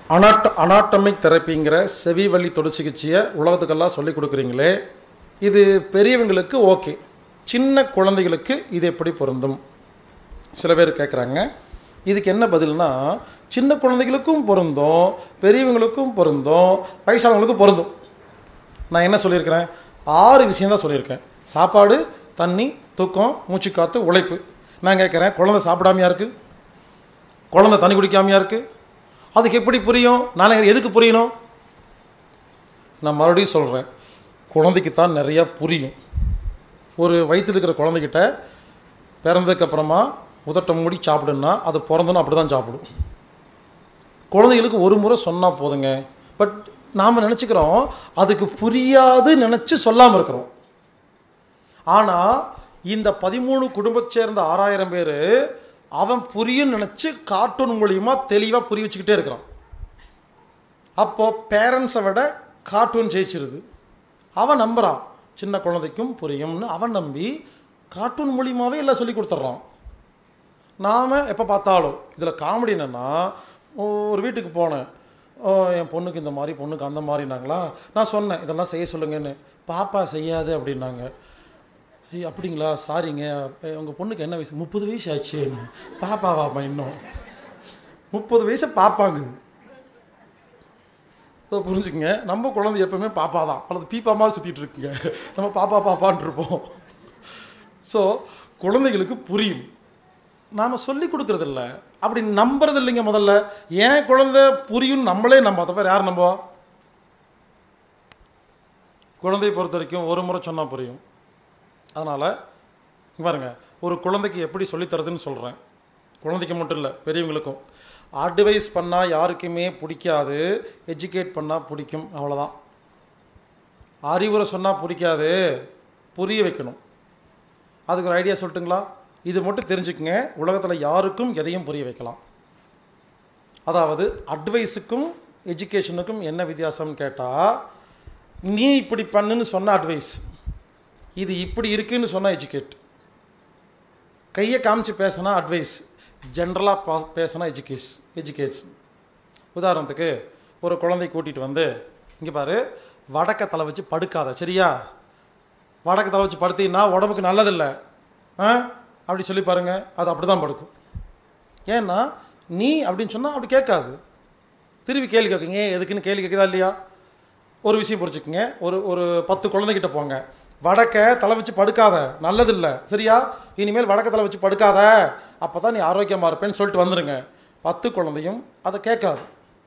அனாட்ட anatomic தெரப்பிங்கிற செவி வழி தொடு சிகிச்சையை உலகத்துக்கெல்லாம் சொல்லி கொடுக்குறீங்களே இது பெரியவங்களுக்கு ஓகே சின்ன குழந்தைகளுக்கு இது எப்படி பொருந்தும் சில பேர் கேட்குறாங்க இதுக்கு என்ன பதில்னா சின்ன குழந்தைகளுக்கும் பொருந்தும் பெரியவங்களுக்கும் பொருந்தும் வயசானவங்களுக்கும் பொருந்தும் நான் என்ன சொல்லியிருக்கிறேன் ஆறு விஷயந்தான் சொல்லியிருக்கேன் சாப்பாடு தண்ணி தூக்கம் மூச்சுக்காத்து உழைப்பு நான் கேட்குறேன் குழந்தை சாப்பிடாமையா இருக்குது குழந்தை தண்ணி குடிக்காமையா இருக்குது அதுக்கு எப்படி புரியும் நான் எதுக்கு புரியணும் நான் மறுபடியும் சொல்கிறேன் குழந்தைக்கு தான் நிறையா புரியும் ஒரு வயிற்றில் இருக்கிற குழந்தைகிட்ட பிறந்ததுக்கப்புறமா உதட்டை மூடி சாப்பிடுன்னா அது பிறந்தனும் அப்படி தான் சாப்பிடும் குழந்தைகளுக்கு ஒரு முறை சொன்னால் போதுங்க பட் நாம் நினச்சிக்கிறோம் அதுக்கு புரியாது நினச்சி சொல்லாமல் இருக்கிறோம் ஆனால் இந்த பதிமூணு குடும்பத்தை சேர்ந்த ஆறாயிரம் பேர் அவன் புரியும் நினச்சி கார்ட்டூன் மூலியமா தெளிவாக புரிய வச்சுக்கிட்டே இருக்கிறான் அப்போது பேரண்ட்ஸை விட கார்ட்டூன் ஜெயிச்சிருது அவன் நம்புகிறான் சின்ன குழந்தைக்கும் புரியும்னு அவன் நம்பி கார்ட்டூன் மூலியமாகவே எல்லாம் சொல்லி கொடுத்துட்றான் நாம் எப்போ பார்த்தாலும் இதில் காமெடி என்னென்னா ஒரு வீட்டுக்கு போனேன் ஓ, என் பொண்ணுக்கு இந்த மாதிரி பொண்ணுக்கு அந்த மாதிரினாங்களா நான் சொன்னேன் இதெல்லாம் செய்ய சொல்லுங்கன்னு பாப்பா செய்யாது அப்படின்னாங்க ஐய் அப்படிங்களா சாரிங்க உங்கள் பொண்ணுக்கு என்ன வயசு முப்பது வயசு ஆச்சுன்னு பாப்பாவாப்பா இன்னும் முப்பது வயசை பாப்பாங்க ஸோ புரிஞ்சுக்குங்க நம்ம குழந்தை எப்பவுமே பாப்பா தான் அல்லது பீப்பா மாதிரி சுற்றிட்டு இருக்குங்க நம்ம பாப்பா பாப்பான்னு இருப்போம் ஸோ குழந்தைகளுக்கு புரியும் நாம் சொல்லி கொடுக்கறதில்ல அப்படி நம்புறது இல்லைங்க முதல்ல ஏன் குழந்தை புரியும் நம்மளே நம்ப தவிர யார் நம்புவா குழந்தையை பொறுத்த வரைக்கும் ஒரு முறை சொன்னால் புரியும் அதனால் பாருங்க ஒரு குழந்தைக்கு எப்படி சொல்லித் தரதுன்னு சொல்கிறேன் குழந்தைக்கு மட்டும் இல்லை பெரியவங்களுக்கும் அட்வைஸ் பண்ணால் யாருக்குமே பிடிக்காது எஜுகேட் பண்ணால் பிடிக்கும் அவ்வளோதான் அறிவுரை சொன்னால் பிடிக்காது புரிய வைக்கணும் அதுக்கு ஒரு ஐடியா சொல்லட்டுங்களா இது மட்டும் தெரிஞ்சுக்கங்க உலகத்தில் யாருக்கும் எதையும் புரிய வைக்கலாம் அதாவது அட்வைஸுக்கும் எஜுகேஷனுக்கும் என்ன வித்தியாசம்னு கேட்டால் நீ இப்படி பண்ணுன்னு சொன்ன அட்வைஸ் இது இப்படி இருக்குன்னு சொன்ன எஜுகேட் கையை காமிச்சு பேசினா அட்வைஸ் ஜென்ரலாக பா பேசினா எஜுகேஸ் எஜுகேட்ஸ் உதாரணத்துக்கு ஒரு குழந்தை கூட்டிகிட்டு வந்து இங்கே பாரு வடக்க தலை வச்சு படுக்காத சரியா வடக்க தலை வச்சு படுத்தீங்கன்னா உடம்புக்கு நல்லதில்லை ஆ அப்படி சொல்லி பாருங்க அது அப்படி தான் படுக்கும் ஏன்னா நீ அப்படின்னு சொன்னால் அப்படி கேட்காது திருப்பி கேள்வி கேட்குங்க ஏன் எதுக்குன்னு கேள்வி கேட்குதா இல்லையா ஒரு விஷயம் புரிச்சுக்குங்க ஒரு ஒரு பத்து குழந்தைகிட்ட போங்க வடக்க தலை வச்சு படுக்காத நல்லதில்லை சரியா இனிமேல் வடக்க தலை வச்சு படுக்காத அப்போ தான் நீ ஆரோக்கியமாக இருப்பேன்னு சொல்லிட்டு வந்துடுங்க பத்து குழந்தையும் அதை கேட்காது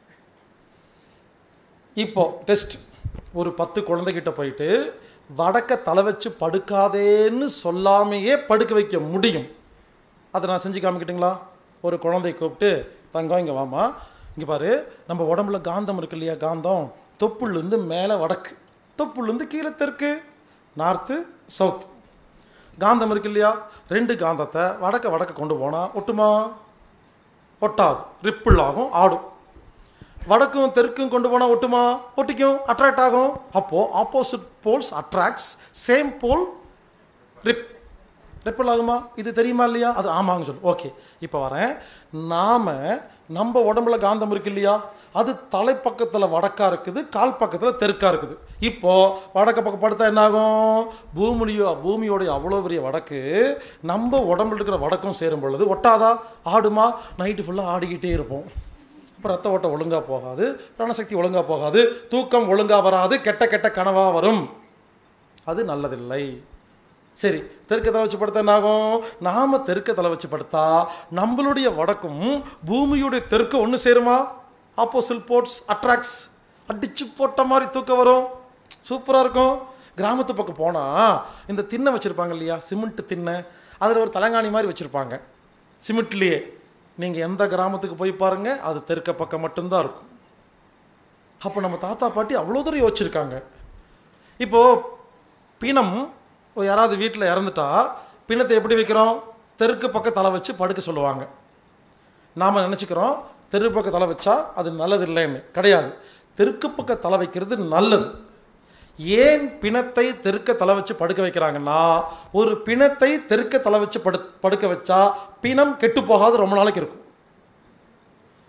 இப்போ டெஸ்ட் ஒரு பத்து குழந்தைகிட்ட போயிட்டு வடக்க தலை வச்சு படுக்காதேன்னு சொல்லாமையே படுக்க வைக்க முடியும் அதை நான் செஞ்சு காமிக்கிட்டுங்களா ஒரு குழந்தைய கூப்பிட்டு தங்கம் இங்கே வாமா இங்கே பாரு நம்ம உடம்புல காந்தம் இருக்கு இல்லையா காந்தம் தொப்புள்லேருந்து மேலே வடக்கு தொப்புள்லேருந்து கீழே தெற்கு நார்த்து சவுத் காந்தம் இருக்கு இல்லையா ரெண்டு காந்தத்தை வடக்க வடக்க கொண்டு போனால் ஒட்டுமா ஒட்டாது ரிப்பிள் ஆகும் ஆடும் வடக்கும் தெற்கும் கொண்டு போனால் ஒட்டுமா ஒட்டிக்கும் அட்ராக்ட் ஆகும் அப்போது opposite poles attracts same pole ரிப் ரிப்பிள் ஆகுமா இது தெரியுமா இல்லையா அது ஆமாங்க சொல்லு ஓகே இப்போ வரேன் நாம் நம்ம உடம்புல காந்தம் இருக்கு இல்லையா அது தலைப்பக்கத்தில் வடக்கா இருக்குது கால் பக்கத்தில் தெற்கா இருக்குது இப்போது வடக்க பக்கம் படுத்தா என்ன ஆகும் பூமியோ பூமியோடைய அவ்வளோ பெரிய வடக்கு நம்ம உடம்புல இருக்கிற வடக்கும் சேரும் பொழுது ஒட்டாதா ஆடுமா நைட்டு ஃபுல்லாக ஆடிக்கிட்டே இருப்போம் அப்புறம் ரத்த ஓட்டம் ஒழுங்காக போகாது பிராணசக்தி ஒழுங்காக போகாது தூக்கம் ஒழுங்காக வராது கெட்ட கெட்ட கனவாக வரும் அது நல்லதில்லை சரி தெற்கு தலை வச்சு படுத்தா என்ன ஆகும் நாம தெற்கு தலை வச்சு படுத்தா நம்மளுடைய வடக்கும் பூமியுடைய தெற்கு ஒன்று சேருமா ஆப்போசில் போர்ட்ஸ் அட்ராக்ட்ஸ் அடிச்சு போட்ட மாதிரி தூக்கம் வரும் சூப்பராக இருக்கும் கிராமத்து பக்கம் போனால் இந்த திண்ணை வச்சுருப்பாங்க இல்லையா சிமெண்ட் திண்ணை அதில் ஒரு தலங்காணி மாதிரி வச்சுருப்பாங்க சிமெண்ட்லேயே நீங்கள் எந்த கிராமத்துக்கு போய் பாருங்கள் அது தெற்க பக்கம் மட்டும்தான் இருக்கும் அப்போ நம்ம தாத்தா பாட்டி அவ்வளோ தூரம் யோசிச்சிருக்காங்க இப்போது பிணம் யாராவது வீட்டில் இறந்துட்டா பிணத்தை எப்படி வைக்கிறோம் தெற்கு பக்கம் தலை வச்சு படுக்க சொல்லுவாங்க நாம் நினச்சிக்கிறோம் தெரு பக்கம் தலை வச்சா அது நல்லது இல்லைன்னு கிடையாது தெற்கு பக்கம் தலை வைக்கிறது நல்லது ஏன் பிணத்தை தெற்க தலை வச்சு படுக்க வைக்கிறாங்கன்னா ஒரு பிணத்தை தெற்க தலை வச்சு படு படுக்க வச்சா பிணம் கெட்டு போகாது ரொம்ப நாளைக்கு இருக்கும்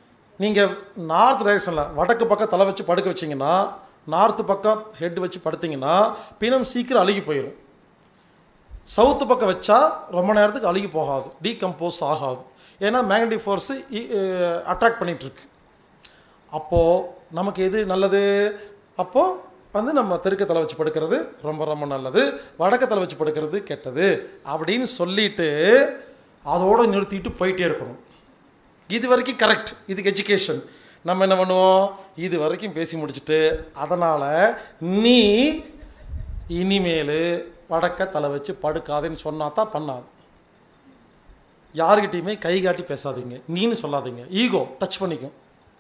நீங்கள் நார்த் டைரக்ஷனில் வடக்கு பக்கம் தலை வச்சு படுக்க வச்சிங்கன்னா நார்த்து பக்கம் ஹெட் வச்சு படுத்தீங்கன்னா பிணம் சீக்கிரம் அழுகி போயிடும் சவுத்து பக்கம் வச்சா ரொம்ப நேரத்துக்கு அழுகி போகாது டீகம்போஸ் ஆகாது ஏன்னா மேக்னட்டிக் ஃபோர்ஸு அட்ராக்ட் பண்ணிகிட்ருக்கு அப்போது நமக்கு எது நல்லது அப்போது வந்து நம்ம தெற்கு தலை வச்சு படுக்கிறது ரொம்ப ரொம்ப நல்லது வடக்கு தலை வச்சு படுக்கிறது கெட்டது அப்படின்னு சொல்லிட்டு அதோடு நிறுத்திட்டு போயிட்டே இருக்கணும் இது வரைக்கும் கரெக்ட் இதுக்கு எஜுகேஷன் நம்ம என்ன பண்ணுவோம் இது வரைக்கும் பேசி முடிச்சுட்டு அதனால் நீ இனிமேல் வடக்க தலை வச்சு படுக்காதேன்னு சொன்னா தான் பண்ணாது யாருக்கிட்டையுமே கை காட்டி பேசாதீங்க நீன்னு சொல்லாதீங்க ஈகோ டச் பண்ணிக்கும்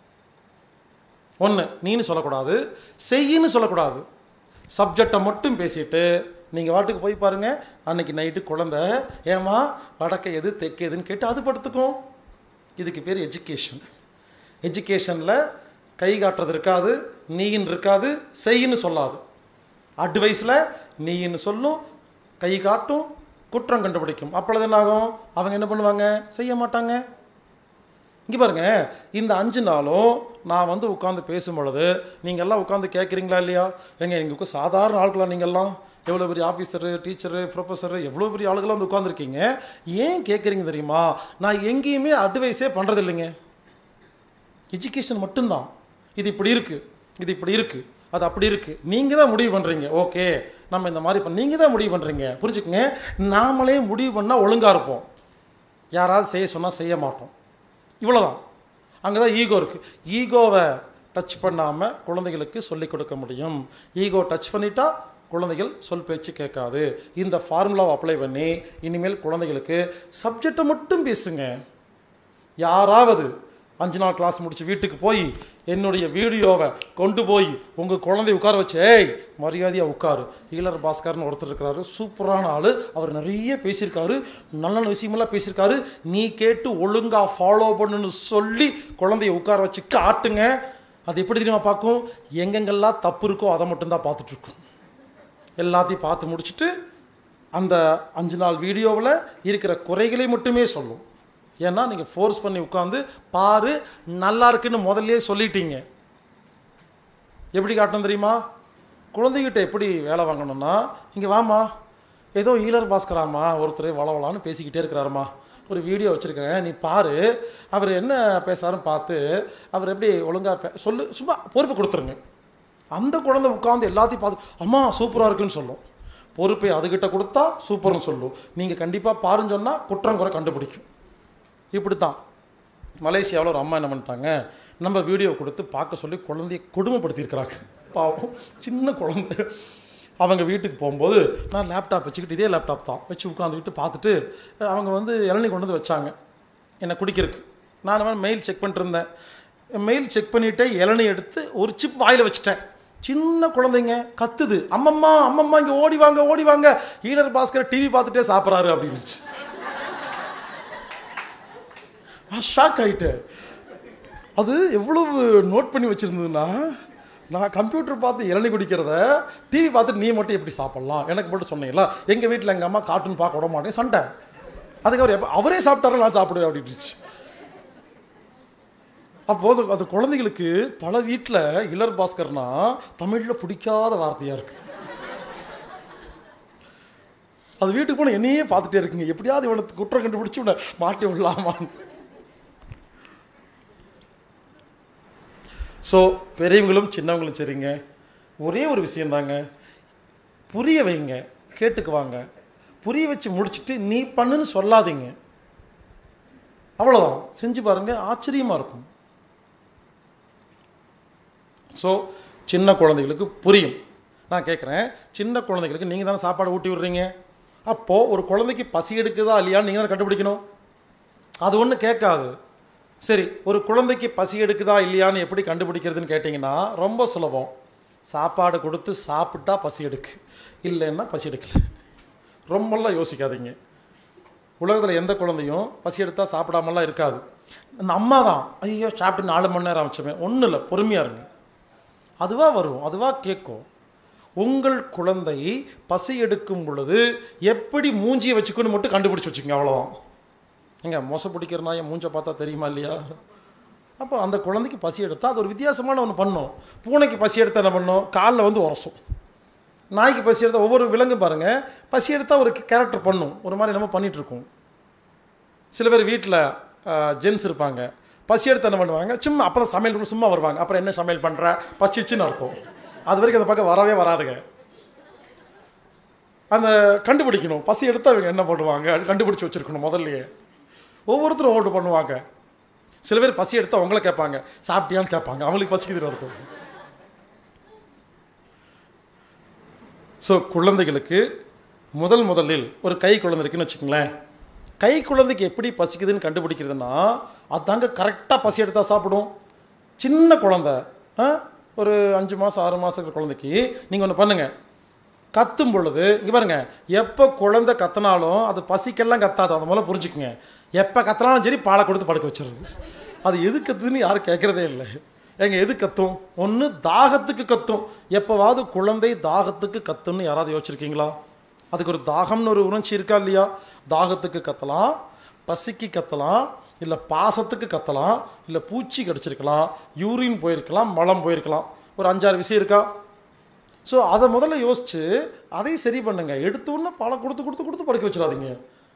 ஒன்று நீன்னு சொல்லக்கூடாது செய்யின்னு சொல்லக்கூடாது சப்ஜெக்டை மட்டும் பேசிட்டு நீங்கள் வாட்டுக்கு போய் பாருங்கள் அன்னைக்கு நைட்டு குழந்த ஏமா வடக்க எது தெற்கு எதுன்னு கேட்டு அது படுத்துக்கும் இதுக்கு பேர் எஜுகேஷன் எஜுகேஷனில் கை காட்டுறது இருக்காது நீன்னு இருக்காது செய்யின்னு சொல்லாது அட்வைஸில் நீன்னு சொல்லும் கை காட்டும் குற்றம் கண்டுபிடிக்கும் அப்பொழுது என்ன ஆகும் அவங்க என்ன பண்ணுவாங்க செய்ய மாட்டாங்க இங்கே பாருங்க இந்த அஞ்சு நாளும் நான் வந்து உட்காந்து பேசும் பொழுது நீங்கள் எல்லாம் உட்காந்து கேட்குறீங்களா இல்லையா எங்க எங்களுக்கு சாதாரண ஆட்களா நீங்கள்லாம் எவ்வளோ பெரிய ஆஃபீஸரு டீச்சரு ப்ரொஃபஸரு எவ்வளோ பெரிய ஆளுகளாக வந்து உட்காந்துருக்கீங்க ஏன் கேட்குறீங்க தெரியுமா நான் எங்கேயுமே அட்வைஸே பண்ணுறது இல்லைங்க எஜுகேஷன் மட்டும்தான் இது இப்படி இருக்குது இது இப்படி இருக்குது அது அப்படி இருக்குது நீங்கள் தான் முடிவு பண்ணுறீங்க ஓகே நம்ம இந்த மாதிரி பண்ண நீங்கள் தான் முடிவு பண்ணுறீங்க புரிஞ்சுக்கங்க நாமளே முடிவு பண்ணால் ஒழுங்காக இருப்போம் யாராவது செய்ய சொன்னால் செய்ய மாட்டோம் இவ்வளோதான் அங்கே தான் ஈகோ இருக்குது ஈகோவை டச் பண்ணாமல் குழந்தைகளுக்கு சொல்லிக் கொடுக்க முடியும் ஈகோ டச் பண்ணிட்டா குழந்தைகள் சொல் பேச்சு கேட்காது இந்த ஃபார்முலாவை அப்ளை பண்ணி இனிமேல் குழந்தைகளுக்கு சப்ஜெக்டை மட்டும் பேசுங்க யாராவது அஞ்சு நாள் கிளாஸ் முடிச்சு வீட்டுக்கு போய் என்னுடைய வீடியோவை கொண்டு போய் உங்கள் குழந்தைய உட்கார வச்சு ஏய் மரியாதையாக உட்காரு ஈழர் பாஸ்கர்னு ஒருத்தர் இருக்கிறாரு சூப்பரான ஆள் அவர் நிறைய பேசியிருக்காரு நல்ல நல்ல விஷயமெல்லாம் பேசியிருக்காரு நீ கேட்டு ஒழுங்காக ஃபாலோ பண்ணுன்னு சொல்லி குழந்தைய உட்கார வச்சு காட்டுங்க அது எப்படி தெரியுமா பார்க்கும் எங்கெங்கெல்லாம் தப்பு இருக்கோ அதை மட்டும்தான் பார்த்துட்டு இருக்கும் எல்லாத்தையும் பார்த்து முடிச்சுட்டு அந்த அஞ்சு நாள் வீடியோவில் இருக்கிற குறைகளை மட்டுமே சொல்லும் ஏன்னா நீங்கள் ஃபோர்ஸ் பண்ணி உட்காந்து பாரு நல்லா இருக்குன்னு முதல்லயே சொல்லிட்டீங்க எப்படி காட்டணும் தெரியுமா குழந்தைகிட்ட எப்படி வேலை வாங்கணும்னா இங்கே வாமா ஏதோ ஈழர் பாஸ்கராமா ஒருத்தர் வளவலான்னு பேசிக்கிட்டே இருக்கிறாருமா ஒரு வீடியோ வச்சுருக்கேன் நீ பாரு அவர் என்ன பேசுகிறாருன்னு பார்த்து அவர் எப்படி ஒழுங்காக பே சொல்லு சும்மா பொறுப்பு கொடுத்துருங்க அந்த குழந்தை உட்காந்து எல்லாத்தையும் பார்த்து அம்மா சூப்பராக இருக்குன்னு சொல்லும் பொறுப்பை அதுகிட்ட கொடுத்தா சூப்பர்னு சொல்லும் நீங்கள் கண்டிப்பாக பாருன்னு சொன்னால் குற்றம் குறை கண்டுபிடிக்கும் இப்படி தான் மலேசியாவில் ஒரு அம்மா என்ன பண்ணிட்டாங்க நம்ம வீடியோ கொடுத்து பார்க்க சொல்லி குழந்தைய கொடுமைப்படுத்தியிருக்கிறாங்க பாவம் சின்ன குழந்தை அவங்க வீட்டுக்கு போகும்போது நான் லேப்டாப் வச்சுக்கிட்டு இதே லேப்டாப் தான் வச்சு உட்காந்துக்கிட்டு பார்த்துட்டு அவங்க வந்து இளநீ கொண்டு வந்து வச்சாங்க என்னை குடிக்கிறதுக்கு நான் வேணா மெயில் செக் பண்ணிட்டு இருந்தேன் மெயில் செக் பண்ணிவிட்டு இளநீ எடுத்து ஒரு சிப் வாயில் வச்சுட்டேன் சின்ன குழந்தைங்க கத்துது அம்மம்மா அம்மம்மா இங்கே ஓடி வாங்க ஓடி வாங்க ஈழர் பாஸ்கர் டிவி பார்த்துட்டே சாப்பிட்றாரு அப்படின்னுச்சு நான் ஷாக் ஆகிட்டேன் அது எவ்வளவு நோட் பண்ணி வச்சுருந்ததுன்னா நான் கம்ப்யூட்டர் பார்த்து இளநீ குடிக்கிறத டிவி பார்த்து நீ மட்டும் எப்படி சாப்பிட்லாம் எனக்கு மட்டும் சொன்னீங்களா எங்கள் வீட்டில் எங்கள் அம்மா கார்ட்டூன் பார்க்க விட மாட்டேன் சண்டை அதுக்கு அவர் எப்போ அவரே சாப்பிட்டாரு நான் சாப்பிடுவேன் அப்படின்ட்டுச்சு அப்போது அது குழந்தைகளுக்கு பல வீட்டில் இளர் பாஸ்கர்னா தமிழில் பிடிக்காத வார்த்தையாக இருக்குது அது வீட்டுக்கு போனால் என்னையே பார்த்துட்டே இருக்குங்க எப்படியாவது இவனை குற்றம் கண்டுபிடிச்சி இவனை மாட்டி விடலாமான்னு ஸோ பெரியவங்களும் சின்னவங்களும் சரிங்க ஒரே ஒரு விஷயந்தாங்க புரிய வைங்க கேட்டுக்குவாங்க புரிய வச்சு முடிச்சுட்டு நீ பண்ணுன்னு சொல்லாதீங்க அவ்வளோதான் செஞ்சு பாருங்கள் ஆச்சரியமாக இருக்கும் ஸோ சின்ன குழந்தைகளுக்கு புரியும் நான் கேட்குறேன் சின்ன குழந்தைகளுக்கு நீங்கள் தானே சாப்பாடு ஊட்டி விடுறீங்க அப்போது ஒரு குழந்தைக்கு பசி எடுக்குதா இல்லையான்னு நீங்கள் தானே கண்டுபிடிக்கணும் அது ஒன்றும் கேட்காது சரி ஒரு குழந்தைக்கு பசி எடுக்குதா இல்லையான்னு எப்படி கண்டுபிடிக்கிறதுன்னு கேட்டிங்கன்னா ரொம்ப சுலபம் சாப்பாடு கொடுத்து சாப்பிட்டா பசி எடுக்கு இல்லைன்னா பசி எடுக்கல ரொம்பலாம் யோசிக்காதீங்க உலகத்தில் எந்த குழந்தையும் பசி எடுத்தால் சாப்பிடாமலாம் இருக்காது அந்த அம்மா தான் ஐயோ சாப்பிட்டு நாலு மணி நேரம் ஆரம்பிச்சோமே ஒன்றும் இல்லை பொறுமையாக இருங்க அதுவாக வரும் அதுவாக கேட்கும் உங்கள் குழந்தை பசி எடுக்கும் பொழுது எப்படி மூஞ்சியை வச்சுக்கணும் மட்டும் கண்டுபிடிச்சி வச்சுக்கோங்க அவ்வளோதான் எங்க மோசம் பிடிக்கிற நாயை மூஞ்ச பார்த்தா தெரியுமா இல்லையா அப்போ அந்த குழந்தைக்கு பசி எடுத்தால் அது ஒரு வித்தியாசமான ஒன்று பண்ணும் பூனைக்கு பசி எடுத்தால் என்ன பண்ணும் காலில் வந்து உரசும் நாய்க்கு பசி எடுத்தால் ஒவ்வொரு விலங்கு பாருங்கள் பசி எடுத்தால் ஒரு கேரக்டர் பண்ணும் ஒரு மாதிரி நம்ம பண்ணிட்டு இருக்கோம் சில பேர் வீட்டில் ஜென்ஸ் இருப்பாங்க பசி எடுத்து என்ன பண்ணுவாங்க சும்மா அப்புறம் சமையல் கூட சும்மா வருவாங்க அப்புறம் என்ன சமையல் பண்ணுற பசிச்சுன்னு அர்த்தம் அது வரைக்கும் அந்த பக்கம் வரவே வராதுங்க அந்த கண்டுபிடிக்கணும் பசி எடுத்து அவங்க என்ன பண்ணுவாங்க அது கண்டுபிடிச்சி வச்சுருக்கணும் முதல்லயே ஒவ்வொருத்தரும் ஓட்டு பண்ணுவாங்க சில பேர் பசி எடுத்து அவங்கள கேட்பாங்க சாப்பிட்டியான்னு கேட்பாங்க அவங்களுக்கு பசிக்குதுன்னு அர்த்தம் ஸோ குழந்தைகளுக்கு முதல் முதலில் ஒரு கை குழந்தை இருக்குன்னு வச்சுக்கோங்களேன் கை குழந்தைக்கு எப்படி பசிக்குதுன்னு கண்டுபிடிக்கிறதுனா அதாங்க கரெக்டாக பசி எடுத்தால் சாப்பிடும் சின்ன குழந்தை ஆ? ஒரு அஞ்சு மாதம் ஆறு மாதம் இருக்கிற குழந்தைக்கு நீங்கள் ஒன்று பண்ணுங்கள் கத்தும் பொழுது இங்கே பாருங்க எப்போ குழந்தை கத்தினாலும் அது பசிக்கெல்லாம் கத்தாது அதை முதல்ல புரிஞ்சுக்குங்க எப்போ கத்தினாலும் சரி பாலை கொடுத்து படுக்க வச்சிருது அது எது கத்துதுன்னு யாரும் கேட்குறதே இல்லை எங்க எது கத்தும் ஒன்று தாகத்துக்கு கத்தும் எப்போவாவது குழந்தை தாகத்துக்கு கத்தும்னு யாராவது யோசிச்சிருக்கீங்களா அதுக்கு ஒரு தாகம்னு ஒரு உணர்ச்சி இருக்கா இல்லையா தாகத்துக்கு கத்தலாம் பசிக்கு கத்தலாம் இல்லை பாசத்துக்கு கத்தலாம் இல்லை பூச்சி கடிச்சிருக்கலாம் யூரின் போயிருக்கலாம் மலம் போயிருக்கலாம் ஒரு அஞ்சாறு விஷயம் இருக்கா ஸோ அதை முதல்ல யோசிச்சு அதை சரி பண்ணுங்க எடுத்த உடனே பாலை கொடுத்து கொடுத்து கொடுத்து படுக்க வச்சிடாதீங்க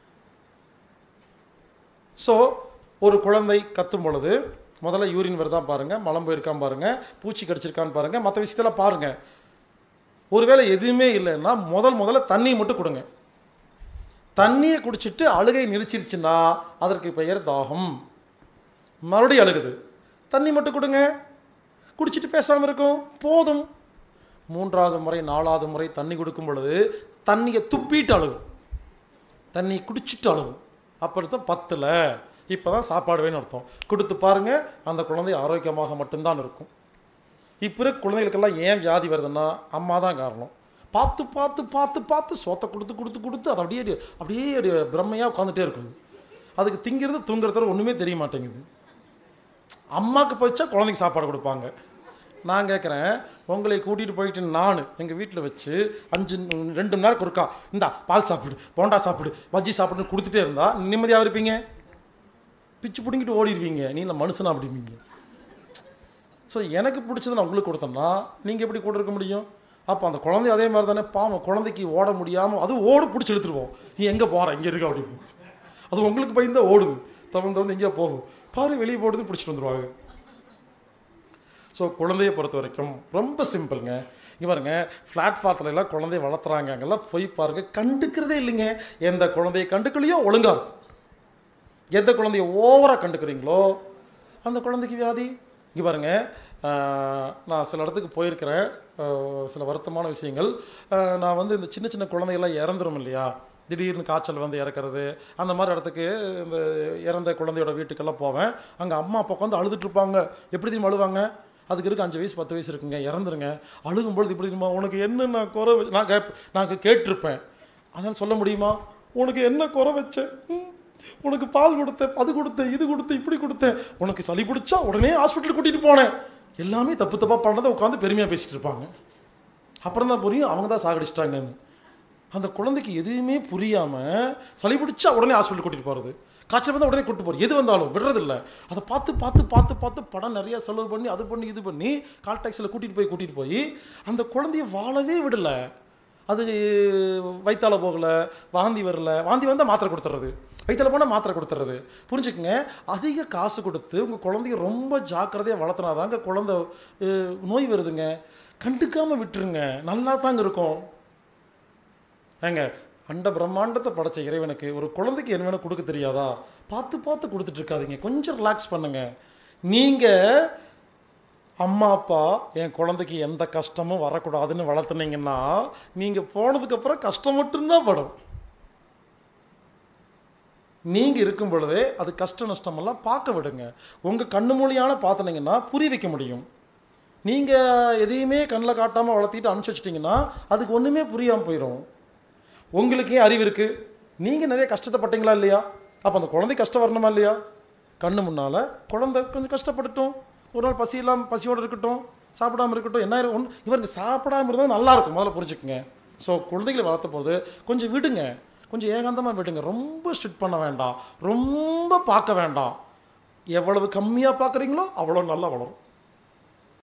ஸோ ஒரு குழந்தை கத்தும் பொழுது முதல்ல யூரின் வருதான் பாருங்கள் மலம் போயிருக்கான் பாருங்கள் பூச்சி கடிச்சிருக்கான்னு பாருங்கள் மற்ற விஷயத்தெல்லாம் பாருங்கள் ஒருவேளை எதுவுமே இல்லைன்னா முதல் முதல்ல தண்ணி மட்டும் கொடுங்க தண்ணியை குடிச்சிட்டு அழுகை நிறுத்திடுச்சுன்னா அதற்கு பெயர் தாகம் மறுபடியும் அழுகுது தண்ணி மட்டும் கொடுங்க குடிச்சிட்டு பேசாமல் இருக்கும் போதும் மூன்றாவது முறை நாலாவது முறை தண்ணி கொடுக்கும் பொழுது தண்ணியை துப்பிட்டு அழுகும் தண்ணி குடிச்சிட்டு அழுகும் அப்புறம் தான் பத்தில் இப்போ தான் சாப்பாடு வேணும்னு அர்த்தம் கொடுத்து பாருங்க அந்த குழந்தை ஆரோக்கியமாக மட்டும்தான் இருக்கும் இப்போ இருக்க குழந்தைகளுக்கெல்லாம் ஏன் வியாதி வருதுன்னா அம்மா தான் காரணம் பார்த்து பார்த்து பார்த்து பார்த்து சோத்தை கொடுத்து கொடுத்து கொடுத்து அது அப்படியே அப்படியே அப்படியே பிரம்மையாக உட்காந்துட்டே இருக்குது அதுக்கு திங்கிறது தூங்குறது ஒன்றுமே தெரிய மாட்டேங்குது அம்மாவுக்கு போயிச்சா குழந்தைக்கு சாப்பாடு கொடுப்பாங்க நான் கேட்குறேன் உங்களை கூட்டிகிட்டு போயிட்டு நான் எங்கள் வீட்டில் வச்சு அஞ்சு ரெண்டு மணி நேரம் இருக்கா இந்தா பால் சாப்பிடு போண்டா சாப்பிடு பஜ்ஜி சாப்பிடுன்னு கொடுத்துட்டே இருந்தா நிம்மதியாக இருப்பீங்க பிச்சு பிடுங்கிட்டு ஓடிடுவீங்க நீ இல்லை மனுஷனா அப்படிம்பீங்க ஸோ எனக்கு பிடிச்சதை நான் உங்களுக்கு கொடுத்தேன்னா நீங்கள் எப்படி கூட இருக்க முடியும் அப்போ அந்த குழந்தை அதே மாதிரி தானே பாவம் குழந்தைக்கு ஓட முடியாமல் அது ஓட பிடிச்சி இழுத்துருவோம் நீ எங்கே போகிற இங்கே இருக்க அப்படின்னு அது உங்களுக்கு பயந்தா ஓடுது தவந்து வந்து எங்கேயோ போகும் பாரு வெளியே போடுது பிடிச்சிட்டு வந்துருவாங்க ஸோ குழந்தைய பொறுத்த வரைக்கும் ரொம்ப சிம்பிளுங்க இங்கே பாருங்க பிளாட்ஃபார்த்தில் எல்லாம் குழந்தைய வளர்த்துறாங்க அங்கெல்லாம் போய் பாருங்க கண்டுக்கிறதே இல்லைங்க எந்த குழந்தைய கண்டுக்கலையோ ஒழுங்கா இருக்கும் எந்த குழந்தைய ஓவராக கண்டுக்கிறீங்களோ அந்த குழந்தைக்கு வியாதி இங்கே பாருங்க ஆஹ், நான் சில இடத்துக்கு போயிருக்கிறேன் ஆஹ், சில வருத்தமான விஷயங்கள் ஆஹ், நான் வந்து இந்த சின்ன சின்ன குழந்தைகள்லாம் இறந்துரும் இல்லையா திடீர்னு காய்ச்சல் வந்து இறக்குறது அந்த மாதிரி இடத்துக்கு இந்த இறந்த குழந்தையோட வீட்டுக்கெல்லாம் போவேன் அங்கே அம்மா அப்பா உட்காந்து அழுதுட்டு இருப்பாங்க எப்படி தெரியுமா அழுவாங்க அதுக்கு இருக்கு அஞ்சு வயசு பத்து வயசு இருக்குங்க இறந்துருங்க அழுகும்பொழுது இப்படி தெரியுமா உனக்கு என்ன நான் குறை வச்ச- நான் கேப் நான் கேட்டிருப்பேன் அதனால் சொல்ல முடியுமா உனக்கு என்ன குறை வச்சேன் ம், உனக்கு பால் கொடுத்தேன் அது கொடுத்தேன் இது கொடுத்தேன் இப்படி கொடுத்தேன் உனக்கு சளி பிடிச்சா உடனே ஹாஸ்பிட்டல் கூட்டிகிட்டு போனேன் எல்லாமே தப்பு தப்பாக பண்ணதை உட்காந்து பெருமையாக பேசிட்டு இருப்பாங்க அப்புறம் தான் புரியும் அவங்க தான் சாகடிச்சிட்டாங்கன்னு அந்த குழந்தைக்கு எதுவுமே புரியாமல் சளி பிடிச்சா உடனே ஹாஸ்பிட்டல் கூட்டிகிட்டு போகிறது காய்ச்சல் வந்தால் உடனே கூட்டிட்டு போகிறது எது வந்தாலும் விடுறதில்ல அதை பார்த்து பார்த்து பார்த்து பார்த்து படம் நிறைய செலவு பண்ணி அது பண்ணி இது பண்ணி கால் டாக்ஸியில் கூட்டிகிட்டு போய் கூட்டிகிட்டு போய் அந்த குழந்தைய வாழவே விடலை அது வயிற்றால போகலை வாந்தி வரல வாந்தி வந்தால் மாத்திரை கொடுத்துட்றது வயிற்றில் போனால் மாத்திரை கொடுத்துட்றது புரிஞ்சுக்குங்க அதிக காசு கொடுத்து உங்கள் குழந்தைய ரொம்ப ஜாக்கிரதையாக வளர்த்துனாதாங்க குழந்தை அஹ், நோய் வருதுங்க கண்டுக்காமல் விட்டுருங்க நல்லா தாங்க இருக்கும் ஏங்க அண்ட பிரம்மாண்டத்தை படைச்ச இறைவனுக்கு ஒரு குழந்தைக்கு என்ன வேணும் கொடுக்க தெரியாதா பார்த்து பார்த்து கொடுத்துட்டு இருக்காதீங்க கொஞ்சம் ரிலாக்ஸ் பண்ணுங்க நீங்கள் அம்மா அப்பா என் குழந்தைக்கு எந்த கஷ்டமும் வரக்கூடாதுன்னு வளர்த்துனீங்கன்னா நீங்கள் போனதுக்கப்புறம் கஷ்டம் மட்டும்தான் படும் நீங்கள் இருக்கும் பொழுதே அது கஷ்ட நஷ்டமெல்லாம் பார்க்க விடுங்க உங்கள் கண்ணு மொழியான பார்த்துனீங்கன்னா புரிய வைக்க முடியும் நீங்கள் எதையுமே கண்ணில் காட்டாமல் வளர்த்திட்டு அனுப்பிச்சி வச்சிட்டிங்கன்னா அதுக்கு ஒன்றுமே புரியாமல் போயிடும் உங்களுக்கே அறிவு இருக்குது நீங்கள் நிறைய கஷ்டத்தைப்பட்டீங்களா இல்லையா அப்போ அந்த குழந்தை கஷ்டம் வரணுமா இல்லையா கண்ணு முன்னால் குழந்தை கொஞ்சம் கஷ்டப்பட்டுட்டும் ஒரு நாள் பசி இல்லாமல் பசியோடு இருக்கட்டும் சாப்பிடாம இருக்கட்டும் என்ன ஆயிரும் ஒன்று இவருக்கு சாப்பிடாம இருந்தால் நல்லா இருக்கும் முதல்ல புரிஞ்சுக்குங்க ஸோ குழந்தைகளை வளர்த்த போது கொஞ்சம் விடுங்க கொஞ்சம் ஏகாந்தமாக விடுங்க ரொம்ப ஸ்ட்ரிக்ட் பண்ண வேண்டாம் ரொம்ப பார்க்க வேண்டாம் எவ்வளவு கம்மியாக பார்க்குறீங்களோ அவ்வளோ நல்லா வளரும்